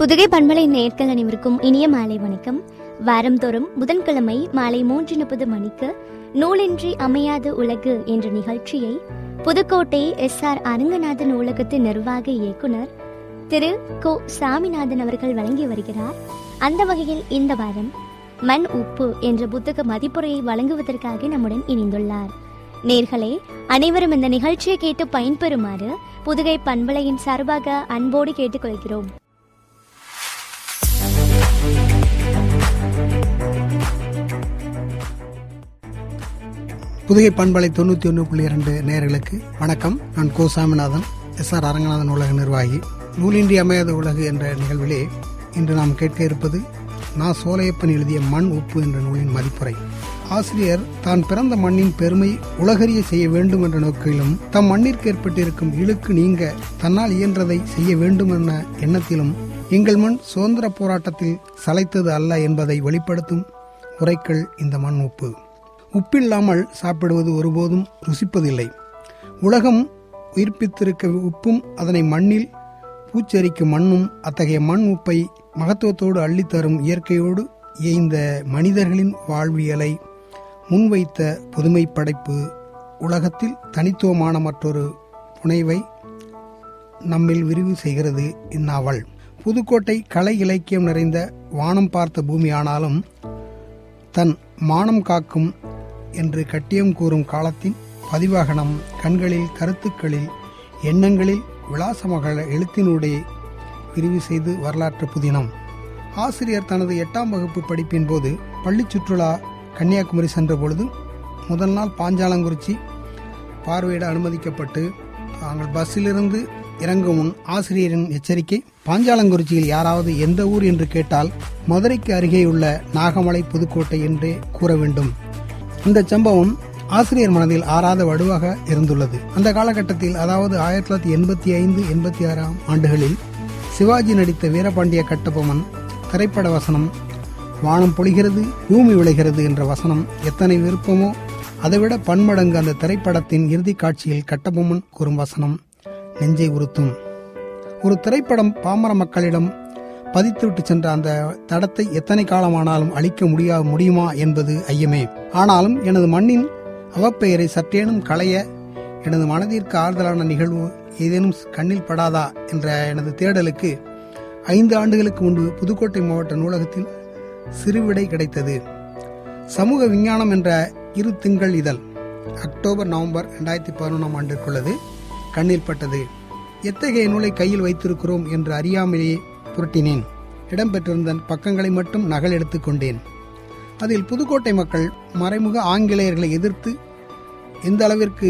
புதுகை பண்பலை நேர்கள் அனைவருக்கும் இனிய மாலை வணக்கம் வாரந்தோறும் புதன்கிழமை மாலை மூன்று முப்பது மணிக்கு நூலின்றி அமையாத உலகு என்ற நிகழ்ச்சியை புதுக்கோட்டை எஸ் ஆர் அரங்கநாதன் நூலகத்தின் நிர்வாக இயக்குனர் திரு கோ சாமிநாதன் அவர்கள் வழங்கி வருகிறார் அந்த வகையில் இந்த வாரம் மண் உப்பு என்ற புத்தக மதிப்புரையை வழங்குவதற்காக நம்முடன் இணைந்துள்ளார் நேர்களே அனைவரும் இந்த நிகழ்ச்சியை கேட்டு பயன்பெறுமாறு புதுகை பண்பலையின் சார்பாக அன்போடு கேட்டுக்கொள்கிறோம் புதுகை பண்பலை தொண்ணூற்றி ஒன்று புள்ளி இரண்டு நேயர்களுக்கு வணக்கம் நான் கோ சாமிநாதன் எஸ் ஆர் அரங்கநாதன் உலக நிர்வாகி நூலின்றி அமையாத உலகு என்ற நிகழ்விலே இன்று நாம் கேட்க இருப்பது நான் சோலையப்பன் எழுதிய மண் உப்பு என்ற நூலின் மதிப்புரை ஆசிரியர் தான் பிறந்த மண்ணின் பெருமை உலகறிய செய்ய வேண்டும் என்ற நோக்கிலும் தம் மண்ணிற்கு ஏற்பட்டிருக்கும் இழுக்கு நீங்க தன்னால் இயன்றதை செய்ய வேண்டும் என்ற எண்ணத்திலும் எங்கள் மண் சுதந்திர போராட்டத்தில் சளைத்தது அல்ல என்பதை வெளிப்படுத்தும் உரைக்கள் இந்த மண் உப்பு உப்பில்லாமல் சாப்பிடுவது ஒருபோதும் ருசிப்பதில்லை உலகம் உயிர்ப்பித்திருக்க உப்பும் அதனை மண்ணில் பூச்செரிக்கும் மண்ணும் அத்தகைய மண் உப்பை மகத்துவத்தோடு அள்ளித்தரும் இயற்கையோடு இயைந்த மனிதர்களின் வாழ்வியலை முன்வைத்த புதுமை படைப்பு உலகத்தில் தனித்துவமான மற்றொரு புனைவை நம்மில் விரிவு செய்கிறது இந்நாவல் புதுக்கோட்டை கலை இலக்கியம் நிறைந்த வானம் பார்த்த பூமியானாலும் தன் மானம் காக்கும் என்று கட்டியம் கூறும் காலத்தின் பதிவாக நம் கண்களில் கருத்துக்களில் எண்ணங்களில் விலாசமாக எழுத்தினூடே விரிவு செய்து வரலாற்று புதினம் ஆசிரியர் தனது எட்டாம் வகுப்பு படிப்பின் போது பள்ளி சுற்றுலா கன்னியாகுமரி சென்ற பொழுது முதல் நாள் பாஞ்சாலங்குறிச்சி பார்வையிட அனுமதிக்கப்பட்டு தாங்கள் பஸ்ஸிலிருந்து இறங்கும் முன் ஆசிரியரின் எச்சரிக்கை பாஞ்சாலங்குறிச்சியில் யாராவது எந்த ஊர் என்று கேட்டால் மதுரைக்கு அருகேயுள்ள நாகமலை புதுக்கோட்டை என்றே கூற வேண்டும் இந்த சம்பவம் ஆசிரியர் மனதில் ஆறாத வடுவாக இருந்துள்ளது அந்த காலகட்டத்தில் அதாவது ஆயிரத்தி தொள்ளாயிரத்தி எண்பத்தி ஐந்து எண்பத்தி ஆறாம் ஆண்டுகளில் சிவாஜி நடித்த வீரபாண்டிய கட்டபொம்மன் திரைப்பட வசனம் வானம் பொழிகிறது பூமி விளைகிறது என்ற வசனம் எத்தனை விருப்பமோ அதைவிட பன்மடங்கு அந்த திரைப்படத்தின் இறுதி காட்சியில் கட்டபொம்மன் கூறும் வசனம் நெஞ்சை உறுத்தும் ஒரு திரைப்படம் பாமர மக்களிடம் பதித்துவிட்டு சென்ற அந்த தடத்தை எத்தனை காலமானாலும் அழிக்க முடியா முடியுமா என்பது ஐயமே ஆனாலும் எனது மண்ணின் அவப்பெயரை சற்றேனும் களைய எனது மனதிற்கு ஆறுதலான நிகழ்வு ஏதேனும் கண்ணில் படாதா என்ற எனது தேடலுக்கு ஐந்து ஆண்டுகளுக்கு முன்பு புதுக்கோட்டை மாவட்ட நூலகத்தில் சிறுவிடை கிடைத்தது சமூக விஞ்ஞானம் என்ற இரு திங்கள் இதழ் அக்டோபர் நவம்பர் ரெண்டாயிரத்தி பதினொன்றாம் ஆண்டிற்குள்ளது கண்ணில் பட்டது எத்தகைய நூலை கையில் வைத்திருக்கிறோம் என்று அறியாமலேயே புரட்டினேன் இடம்பெற்றிருந்த பக்கங்களை மட்டும் நகல் எடுத்துக்கொண்டேன் அதில் புதுக்கோட்டை மக்கள் மறைமுக ஆங்கிலேயர்களை எதிர்த்து எந்த அளவிற்கு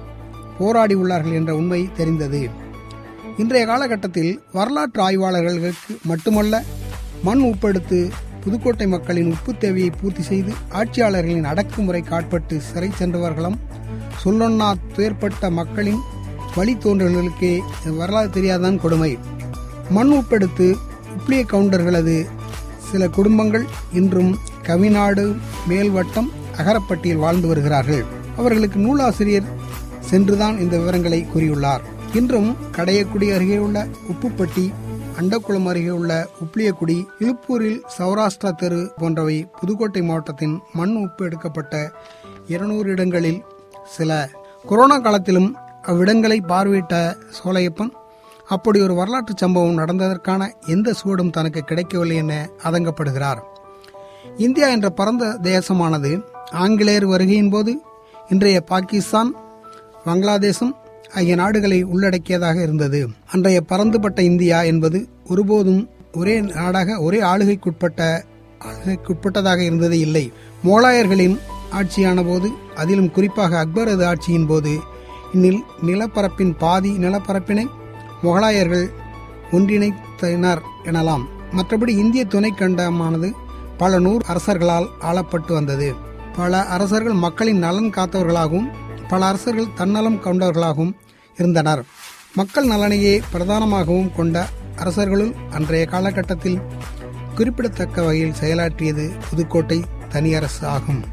போராடி உள்ளார்கள் என்ற உண்மை தெரிந்தது இன்றைய காலகட்டத்தில் வரலாற்று ஆய்வாளர்களுக்கு மட்டுமல்ல மண் உப்பெடுத்து புதுக்கோட்டை மக்களின் உப்பு தேவையை பூர்த்தி செய்து ஆட்சியாளர்களின் அடக்குமுறை காட்பட்டு சிறை சென்றவர்களும் சொல்லொன்னா துயர்பட்ட மக்களின் வழித்தோன்றல்களுக்கே வரலாறு தெரியாதான் கொடுமை மண் உப்பெடுத்து உப்ளிய கவுண்டர்களது சில குடும்பங்கள் இன்றும் கவிநாடு மேல்வட்டம் அகரப்பட்டியில் வாழ்ந்து வருகிறார்கள் அவர்களுக்கு நூலாசிரியர் சென்றுதான் இந்த விவரங்களை கூறியுள்ளார் இன்றும் கடையக்குடி அருகே உள்ள உப்புப்பட்டி அண்டக்குளம் அருகே உள்ள உப்ளியக்குடி இழுப்பூரில் சௌராஷ்டிரா தெரு போன்றவை புதுக்கோட்டை மாவட்டத்தின் மண் உப்பு எடுக்கப்பட்ட இருநூறு இடங்களில் சில கொரோனா காலத்திலும் அவ்விடங்களை பார்வையிட்ட சோலையப்பன் அப்படி ஒரு வரலாற்று சம்பவம் நடந்ததற்கான எந்த சூடும் தனக்கு கிடைக்கவில்லை என அதங்கப்படுகிறார் இந்தியா என்ற பரந்த தேசமானது ஆங்கிலேயர் வருகையின் போது இன்றைய பாகிஸ்தான் பங்களாதேசம் ஆகிய நாடுகளை உள்ளடக்கியதாக இருந்தது அன்றைய பரந்துபட்ட இந்தியா என்பது ஒருபோதும் ஒரே நாடாக ஒரே ஆளுகைக்குட்பட்ட ஆளுகைக்குட்பட்டதாக இருந்ததே இல்லை மோலாயர்களின் ஆட்சியான போது அதிலும் குறிப்பாக அக்பரது ஆட்சியின் போது இந்நில் நிலப்பரப்பின் பாதி நிலப்பரப்பினை முகலாயர்கள் ஒன்றிணைத்தனர் எனலாம் மற்றபடி இந்திய துணைக்கண்டமானது பல நூறு அரசர்களால் ஆளப்பட்டு வந்தது பல அரசர்கள் மக்களின் நலன் காத்தவர்களாகவும் பல அரசர்கள் தன்னலம் கொண்டவர்களாகவும் இருந்தனர் மக்கள் நலனையே பிரதானமாகவும் கொண்ட அரசர்களுள் அன்றைய காலகட்டத்தில் குறிப்பிடத்தக்க வகையில் செயலாற்றியது புதுக்கோட்டை தனியரசு ஆகும்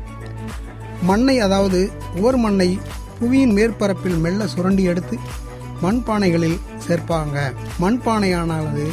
மண்ணை அதாவது ஓர் மண்ணை புவியின் மேற்பரப்பில் மெல்ல சுரண்டி எடுத்து மண்பானைகளில் சேர்ப்பாங்க மண்பானையானது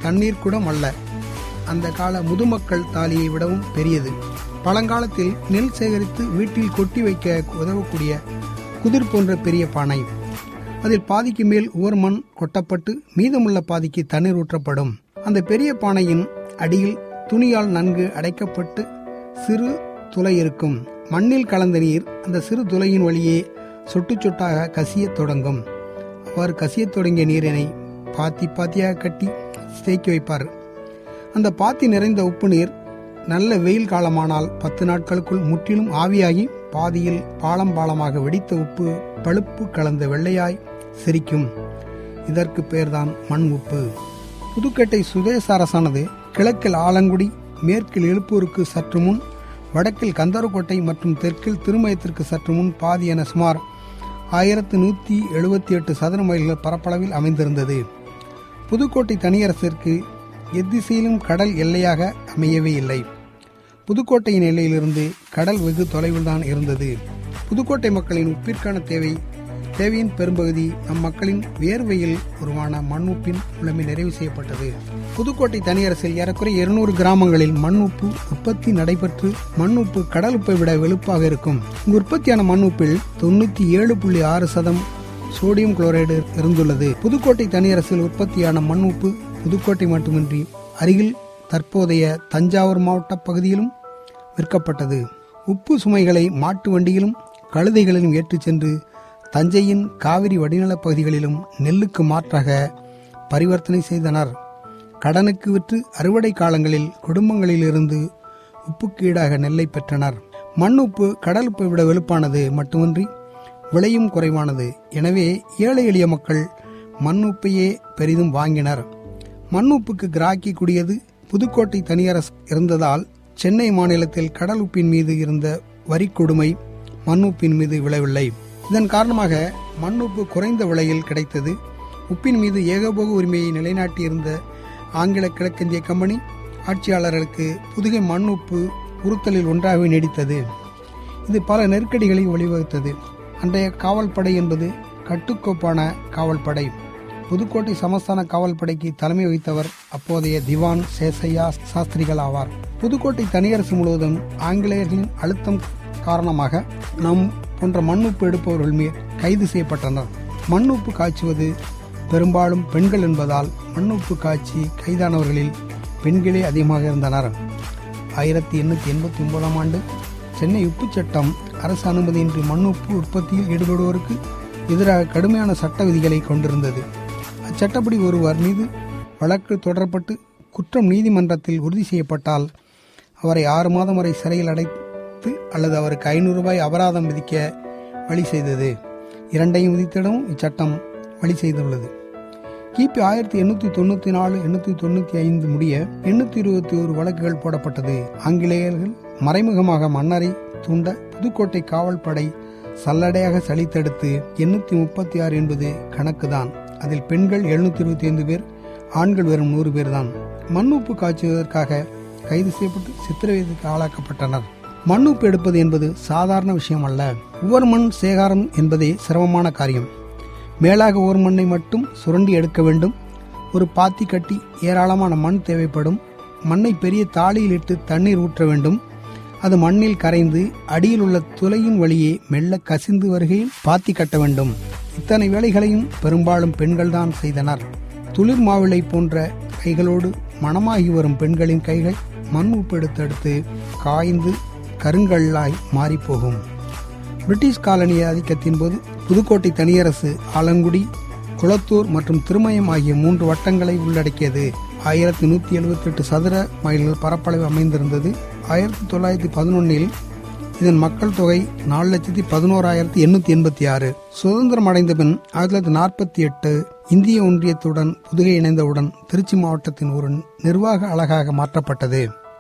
தண்ணீர் குடம் அல்ல அந்த கால முதுமக்கள் தாலியை விடவும் பெரியது பழங்காலத்தில் நெல் சேகரித்து வீட்டில் கொட்டி வைக்க உதவக்கூடிய குதிர் போன்ற பெரிய பானை அதில் பாதிக்கு மேல் ஓர் மண் கொட்டப்பட்டு மீதமுள்ள பாதிக்கு தண்ணீர் ஊற்றப்படும் அந்த பெரிய பானையின் அடியில் துணியால் நன்கு அடைக்கப்பட்டு சிறு துளை இருக்கும் மண்ணில் கலந்த நீர் அந்த சிறு துளையின் வழியே சொட்டு சொட்டாக கசியத் தொடங்கும் அவ்வாறு கசியத் தொடங்கிய நீரினை பாத்தி பாத்தியாக கட்டி தேக்கி வைப்பார் அந்த பாத்தி நிறைந்த உப்பு நீர் நல்ல வெயில் காலமானால் பத்து நாட்களுக்குள் முற்றிலும் ஆவியாகி பாதியில் பாலம் பாலமாக வெடித்த உப்பு பழுப்பு கலந்த வெள்ளையாய் சிரிக்கும் இதற்கு பெயர்தான் மண் உப்பு புதுக்கோட்டை சுதேச அரசானது கிழக்கில் ஆலங்குடி மேற்கில் எழுப்பூருக்கு சற்று முன் வடக்கில் கந்தரக்கோட்டை மற்றும் தெற்கில் திருமயத்திற்கு சற்று முன் பாதி என சுமார் ஆயிரத்து நூற்றி எழுபத்தி எட்டு சதுர மைல்கள் பரப்பளவில் அமைந்திருந்தது புதுக்கோட்டை தனியரசிற்கு எத்திசையிலும் கடல் எல்லையாக அமையவே இல்லை புதுக்கோட்டையின் எல்லையிலிருந்து கடல் வெகு தொலைவில்தான் இருந்தது புதுக்கோட்டை மக்களின் உப்பிற்கான தேவை தேவையின் பெரும்பகுதி நம் மக்களின் வியர்வையில் உருவான மண் உப்பின் மூலமே நிறைவு செய்யப்பட்டது புதுக்கோட்டை தனியரசில் ஏறக்குறைய இருநூறு கிராமங்களில் மண் உப்பு உற்பத்தி நடைபெற்று மண் உப்பு கடல் உப்பை விட வெளுப்பாக இருக்கும் இங்கு உற்பத்தியான மண் உப்பில் தொண்ணூத்தி ஏழு புள்ளி ஆறு சதம் சோடியம் குளோரைடு இருந்துள்ளது புதுக்கோட்டை தனியரசில் உற்பத்தியான மண் உப்பு புதுக்கோட்டை மட்டுமின்றி அருகில் தற்போதைய தஞ்சாவூர் மாவட்ட பகுதியிலும் விற்கப்பட்டது உப்பு சுமைகளை மாட்டு வண்டியிலும் கழுதைகளிலும் ஏற்றிச் சென்று தஞ்சையின் காவிரி வடிநிலப் பகுதிகளிலும் நெல்லுக்கு மாற்றாக பரிவர்த்தனை செய்தனர் கடனுக்கு விற்று அறுவடை காலங்களில் குடும்பங்களிலிருந்து உப்புக்கு ஈடாக நெல்லை பெற்றனர் மண் உப்பு கடல் உப்பை விட வெளுப்பானது மட்டுமின்றி விலையும் குறைவானது எனவே ஏழை எளிய மக்கள் மண் உப்பையே பெரிதும் வாங்கினர் மண் உப்புக்கு கிராக்கி கூடியது புதுக்கோட்டை தனியரசு இருந்ததால் சென்னை மாநிலத்தில் கடல் உப்பின் மீது இருந்த வரி கொடுமை மண் உப்பின் மீது விழவில்லை இதன் காரணமாக மண் உப்பு குறைந்த விலையில் கிடைத்தது உப்பின் மீது ஏகபோக உரிமையை நிலைநாட்டியிருந்த ஆங்கில கிழக்கிந்திய கம்பெனி ஆட்சியாளர்களுக்கு புதுகை மண் உப்பு உறுத்தலில் ஒன்றாகவே நீடித்தது இது பல நெருக்கடிகளை வழிவகுத்தது அன்றைய காவல்படை என்பது கட்டுக்கோப்பான காவல்படை புதுக்கோட்டை சமஸ்தான காவல்படைக்கு தலைமை வகித்தவர் அப்போதைய திவான் சேசையா சாஸ்திரிகள் ஆவார் புதுக்கோட்டை தனியரசு முழுவதும் ஆங்கிலேயர்களின் அழுத்தம் காரணமாக நம் போன்ற மண்ணுப்பு எடுப்பவர்கள் மேல் கைது செய்யப்பட்டனர் மண்ணுப்பு காய்ச்சுவது பெரும்பாலும் பெண்கள் என்பதால் மண்ணுப்பு காய்ச்சி கைதானவர்களில் பெண்களே அதிகமாக இருந்தனர் ஆயிரத்தி எண்ணூற்றி எண்பத்தி ஒன்பதாம் ஆண்டு சென்னை உப்பு சட்டம் அரசு அனுமதியின்றி மண் உப்பு உற்பத்தியில் ஈடுபடுவோருக்கு எதிராக கடுமையான சட்ட விதிகளை கொண்டிருந்தது அச்சட்டப்படி ஒருவர் மீது வழக்கு தொடரப்பட்டு குற்றம் நீதிமன்றத்தில் உறுதி செய்யப்பட்டால் அவரை ஆறு மாதம் வரை சிறையில் அடைத்து அல்லது அவருக்கு ஐநூறு ரூபாய் அபராதம் விதிக்க வழி செய்தது இரண்டையும் விதித்திடவும் இச்சட்டம் வழி செய்துள்ளது கிபி ஆயிரத்தி எண்ணூத்தி தொண்ணூத்தி நாலு எண்ணூத்தி தொண்ணூத்தி ஐந்து முடிய எண்ணூத்தி இருபத்தி ஒரு வழக்குகள் போடப்பட்டது ஆங்கிலேயர்கள் மறைமுகமாக மன்னரை தூண்ட புதுக்கோட்டை காவல்படை சல்லடையாக சலித்தெடுத்து எண்ணூத்தி முப்பத்தி ஆறு என்பது கணக்குதான் அதில் பெண்கள் எழுநூத்தி இருபத்தி ஐந்து பேர் ஆண்கள் வெறும் நூறு பேர் தான் மண் உப்பு காய்ச்சுவதற்காக கைது செய்யப்பட்டு சித்திரவதைக்கு ஆளாக்கப்பட்டனர் மண் உப்பு எடுப்பது என்பது சாதாரண விஷயம் அல்ல ஒவ்வொரு மண் சேகாரம் என்பதே சிரமமான காரியம் மேலாக ஒரு மண்ணை மட்டும் சுரண்டி எடுக்க வேண்டும் ஒரு பாத்தி கட்டி ஏராளமான மண் தேவைப்படும் மண்ணை பெரிய தாளியில் இட்டு தண்ணீர் ஊற்ற வேண்டும் அது மண்ணில் கரைந்து அடியில் உள்ள துளையின் வழியே மெல்ல கசிந்து வருகையில் பாத்தி கட்ட வேண்டும் இத்தனை வேலைகளையும் பெரும்பாலும் பெண்கள்தான் செய்தனர் துளிர் மாவிளை போன்ற கைகளோடு மணமாகி வரும் பெண்களின் கைகள் மண் உப்பு எடுத்தெடுத்து காய்ந்து கருங்கல்லாய் மாறிப்போகும் பிரிட்டிஷ் காலனி ஆதிக்கத்தின் போது புதுக்கோட்டை தனியரசு ஆலங்குடி குளத்தூர் மற்றும் திருமயம் ஆகிய மூன்று வட்டங்களை உள்ளடக்கியது ஆயிரத்தி நூத்தி எழுபத்தி எட்டு சதுர மைல்கள் பரப்பளவு அமைந்திருந்தது ஆயிரத்தி தொள்ளாயிரத்தி பதினொன்னில் இதன் மக்கள் தொகை நாலு லட்சத்தி பதினோராயிரத்தி எண்ணூத்தி எண்பத்தி ஆறு சுதந்திரம் அடைந்த பின் ஆயிரத்தி தொள்ளாயிரத்தி நாற்பத்தி எட்டு இந்திய ஒன்றியத்துடன் புதுகை இணைந்தவுடன் திருச்சி மாவட்டத்தின் ஒரு நிர்வாக அலகாக மாற்றப்பட்டது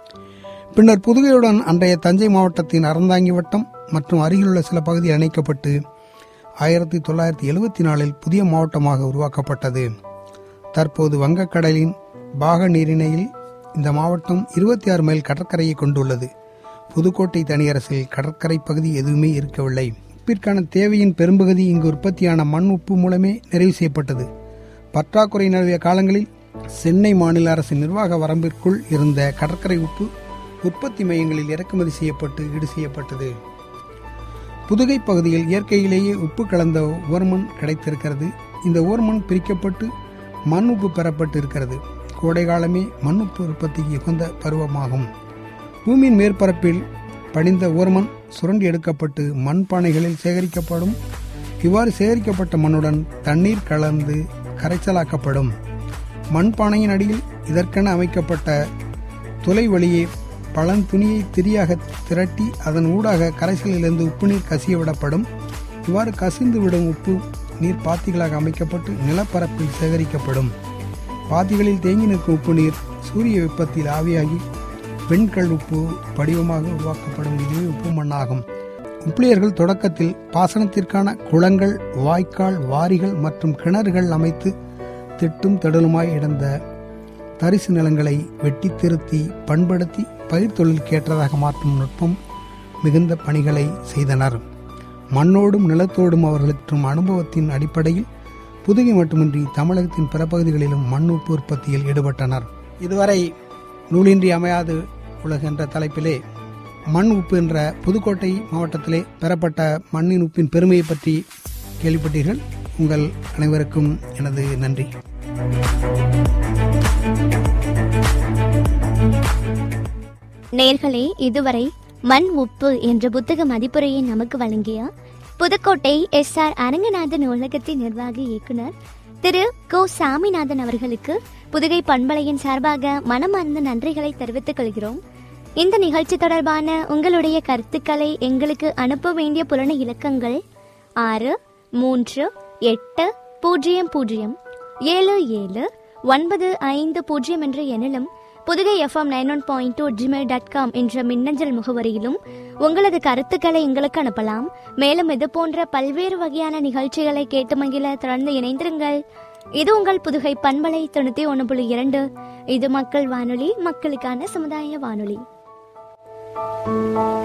பின்னர் புதுகையுடன் அன்றைய தஞ்சை மாவட்டத்தின் அறந்தாங்கி வட்டம் மற்றும் அருகிலுள்ள சில பகுதி இணைக்கப்பட்டு ஆயிரத்தி தொள்ளாயிரத்தி எழுபத்தி நாலில் புதிய மாவட்டமாக உருவாக்கப்பட்டது தற்போது வங்கக்கடலின் பாக நீரிணையில் இந்த மாவட்டம் இருபத்தி ஆறு மைல் கடற்கரையை கொண்டுள்ளது புதுக்கோட்டை தனியரசில் கடற்கரை பகுதி எதுவுமே இருக்கவில்லை உப்பிற்கான தேவையின் பெரும்பகுதி இங்கு உற்பத்தியான மண் உப்பு மூலமே நிறைவு செய்யப்பட்டது பற்றாக்குறை நிலவிய காலங்களில் சென்னை மாநில அரசின் நிர்வாக வரம்பிற்குள் இருந்த கடற்கரை உப்பு உற்பத்தி மையங்களில் இறக்குமதி செய்யப்பட்டு ஈடு செய்யப்பட்டது புதுகை பகுதியில் இயற்கையிலேயே உப்பு கலந்த ஓர்மண் கிடைத்திருக்கிறது இந்த ஓர்மண் பிரிக்கப்பட்டு மண் உப்பு பெறப்பட்டு இருக்கிறது கோடை காலமே மண் உப்பு உற்பத்திக்கு உகந்த பருவமாகும் பூமியின் மேற்பரப்பில் படிந்த ஓர்மண் சுரண்டி எடுக்கப்பட்டு மண் பானைகளில் சேகரிக்கப்படும் இவ்வாறு சேகரிக்கப்பட்ட மண்ணுடன் தண்ணீர் கலந்து கரைச்சலாக்கப்படும் மண்பானையின் அடியில் இதற்கென அமைக்கப்பட்ட துளை வழியே பழந்துணியை திரியாக திரட்டி அதன் ஊடாக கரைசலிலிருந்து உப்பு நீர் கசிய விடப்படும் இவ்வாறு கசிந்து விடும் உப்பு நீர் பாத்திகளாக அமைக்கப்பட்டு நிலப்பரப்பில் சேகரிக்கப்படும் பாத்திகளில் தேங்கி நிற்கும் உப்பு நீர் சூரிய வெப்பத்தில் ஆவியாகி வெண்கல் உப்பு படிவமாக உருவாக்கப்படும் இதுவே உப்பு மண்ணாகும் உப்பிலியர்கள் தொடக்கத்தில் பாசனத்திற்கான குளங்கள் வாய்க்கால் வாரிகள் மற்றும் கிணறுகள் அமைத்து திட்டும் திடலுமாய் இடந்த தரிசு நிலங்களை வெட்டி திருத்தி பண்படுத்தி பயிர் தொழிலுக்கு ஏற்றதாக மாற்றும் நுட்பம் மிகுந்த பணிகளை செய்தனர் மண்ணோடும் நிலத்தோடும் அவர்களுக்கு அனுபவத்தின் அடிப்படையில் புதுகை மட்டுமின்றி தமிழகத்தின் பிற பகுதிகளிலும் மண் உப்பு உற்பத்தியில் ஈடுபட்டனர் இதுவரை நூலின்றி அமையாது உலகு என்ற தலைப்பிலே மண் உப்பு என்ற புதுக்கோட்டை மாவட்டத்திலே பெறப்பட்ட மண்ணின் உப்பின் பெருமையை பற்றி கேள்விப்பட்டீர்கள் உங்கள் அனைவருக்கும் எனது நன்றி நேர்களே இதுவரை மண் உப்பு என்ற புத்தக மதிப்புரையை நமக்கு வழங்கிய புதுக்கோட்டை எஸ் ஆர் அரங்கநாதன் நூலகத்தின் நிர்வாக இயக்குனர் திரு கோ சாமிநாதன் அவர்களுக்கு புதுகை பண்பலையின் சார்பாக மனமார்ந்த நன்றிகளை தெரிவித்துக் கொள்கிறோம் இந்த நிகழ்ச்சி தொடர்பான உங்களுடைய கருத்துக்களை எங்களுக்கு அனுப்ப வேண்டிய புலன இலக்கங்கள் ஆறு மூன்று எட்டு பூஜ்ஜியம் பூஜ்ஜியம் ஏழு ஏழு ஒன்பது ஐந்து பூஜ்ஜியம் என்ற எண்ணிலும் Pudugai FM nine one point two Gmail dot com என்ற மின்னஞ்சல் முகவரியிலும் உங்களது கருத்துக்களை எங்களுக்கு அனுப்பலாம் மேலும் இது போன்ற பல்வேறு வகையான நிகழ்ச்சிகளை கேட்டு மகிழ தொடர்ந்து இணைந்திருங்கள் இது உங்கள் புதுகை பண்பலை தொண்ணூத்தி ஒன்று புள்ளி இரண்டு இது மக்கள் வானொலி மக்களுக்கான சமுதாய வானொலி